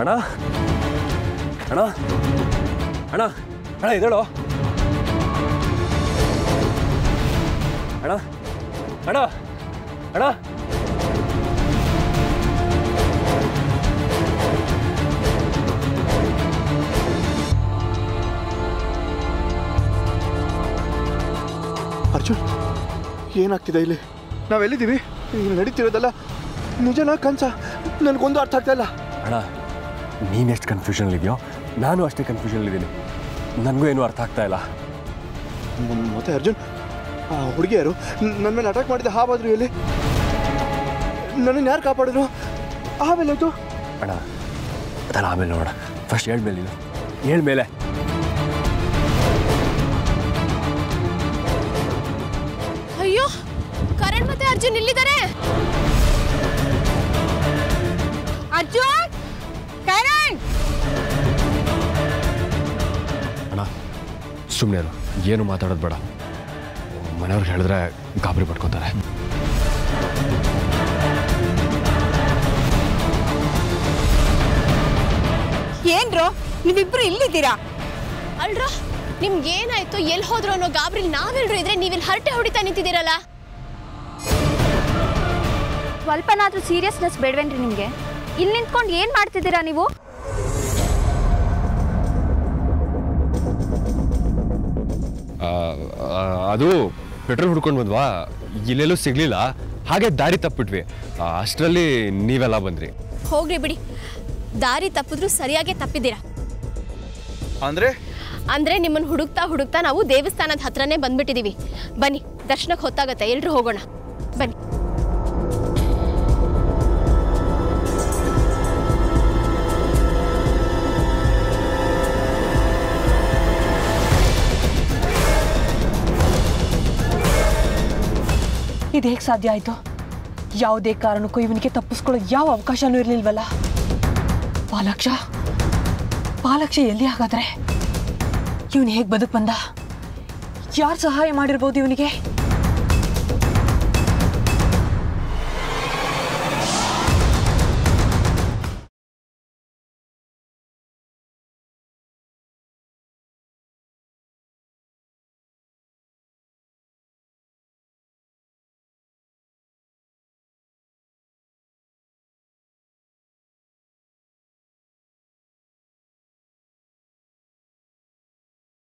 ಅಣ್ಣ ಅಣ್ಣ ಅಣ್ಣ ಅಣ್ಣ ಇದೇಳು ಅಣ್ಣ ಅಣ್ಣ ಅಣ್ಣ ಅರ್ಜುನ್ ಏನಾಗ್ತಿದೆ ಇಲ್ಲಿ ನಾವೆಲ್ಲಿದ್ದೀವಿ ಇಲ್ಲಿ ನಡೀತಿರೋದಲ್ಲ ನಿಜನಾ ಕನ್ಸ ನನಗೊಂದು ಅರ್ಥ ಆಗ್ತಾ ಇಲ್ಲ ಅಣ್ಣ ನೀನೆಷ್ಟು ಕನ್ಫ್ಯೂಷನ್ಲಿದೆಯೋ ನಾನು ಅಷ್ಟೇ ಕನ್ಫ್ಯೂಷನ್ಲಿದ್ದೀನಿ ನನಗೂ ಏನೂ ಅರ್ಥ ಆಗ್ತಾ ಇಲ್ಲ ಮ್- ಮತ್ತೆ ಅರ್ಜುನ್ ಆ ಹುಡುಗಿಯರು ನನ್ನ ಮೇಲೆ ಅಟ್ಯಾಕ್ ಮಾಡಿದ ಹಾವಾದ್ರು ಎಲ್ಲಿ ನನ್ನನ್ನು ಯಾರು ಕಾಪಾಡಿದ್ರು ಆಮೇಲಾಯ್ತು ಅಣ್ಣ ಅದಲ್ಲ ಆಮೇಲೆ ನೋಡೋಣ ಫಸ್ಟ್ ಹೇಳ್ಮೇಲೆ ನೀನು ಹೇಳ್ಮೇಲೆ ಅಯ್ಯೋ ಕರಣ್ ಮತ್ತೆ ಅರ್ಜುನ್ ಇಲ್ಲಿದ್ದಾರೆ ಅರ್ಜುನ್ ಕರಣ್ ಅಣ್ಣ ಸುಮ್ಮನೆ ಇರು ಏನು ಮಾತಾಡೋದು ಬೇಡ ಮನೆಯವ್ರಿಗೆ ಹೇಳಿದ್ರೆ ಗಾಬರಿ ಪಡ್ಕೋತಾರೆ ಏನ್ರೋ ನೀವಿಬ್ರು ಇಲ್ಲಿದ್ದೀರಾ ಅಲ್ರ ನಿಮ್ಗೆ ಏನಾಯ್ತು ಎಲ್ಲಿ ಹೋದ್ರು ಅನ್ನೋ ಗಾಬ್ರಿಲ್ ನಾವೆಲ್ರು ಇದ್ರೆ ನೀವಿಲ್ಲಿ ಹರಟೆ ಹೊಡಿತಾ ನಿಂತಿದ್ದೀರಲ್ಲ ಸ್ವಲ್ಪನಾದ್ರೂ ಸೀರಿಯಸ್ನೆಸ್ ಬೇಡವೇನ್ರಿ ನಿಮಗೆ ಇಲ್ಲಿ ನಿಂತ್ಕೊಂಡು ಏನು ಮಾಡ್ತಿದ್ದೀರಾ ನೀವು ಅದು ಪೆಟ್ರೋಲ್ ಹುಡ್ಕೊಂಡು ಬಂದ್ವಾ ಇಲ್ಲೆಲ್ಲೂ ಸಿಗ್ಲಿಲ್ಲ ಹಾಗೆ ದಾರಿ ತಪ್ಪಿಟ್ವಿ ಅಷ್ಟರಲ್ಲಿ ನೀವೆಲ್ಲ ಬಂದ್ರಿ ಹೋಗ್ರಿ ಬಿಡಿ ದಾರಿ ತಪ್ಪಿದ್ರು ಸರಿಯಾಗಿ ತಪ್ಪಿದ್ದೀರಾ ಅಂದ್ರೆ ಅಂದ್ರೆ ನಿಮ್ಮನ್ನ ಹುಡುಕ್ತಾ ಹುಡುಕ್ತಾ ನಾವು ದೇವಸ್ಥಾನದ ಹತ್ರನೇ ಬಂದ್ಬಿಟ್ಟಿದೀವಿ ಬನ್ನಿ ದರ್ಶನಕ್ಕೆ ಹೊತ್ತಾಗತ್ತೆ ಎಲ್ರು ಹೋಗೋಣ ಬನ್ನಿ ಇದು ಹೇಗೆ ಸಾಧ್ಯ ಆಯ್ತು ಯಾವುದೇ ಕಾರಣಕ್ಕೂ ಇವನಿಗೆ ತಪ್ಪಿಸ್ಕೊಳ್ಳೋ ಯಾವ ಅವಕಾಶನೂ ಇರಲಿಲ್ವಲ್ಲ ಪಾಲಾಕ್ಷ ಪಾಲಾಕ್ಷ ಎಲ್ಲಿ ಹಾಗಾದ್ರೆ ಇವನು ಹೇಗೆ ಬದುಕು ಬಂದ ಯಾರು ಸಹಾಯ ಮಾಡಿರ್ಬೋದು ಇವನಿಗೆ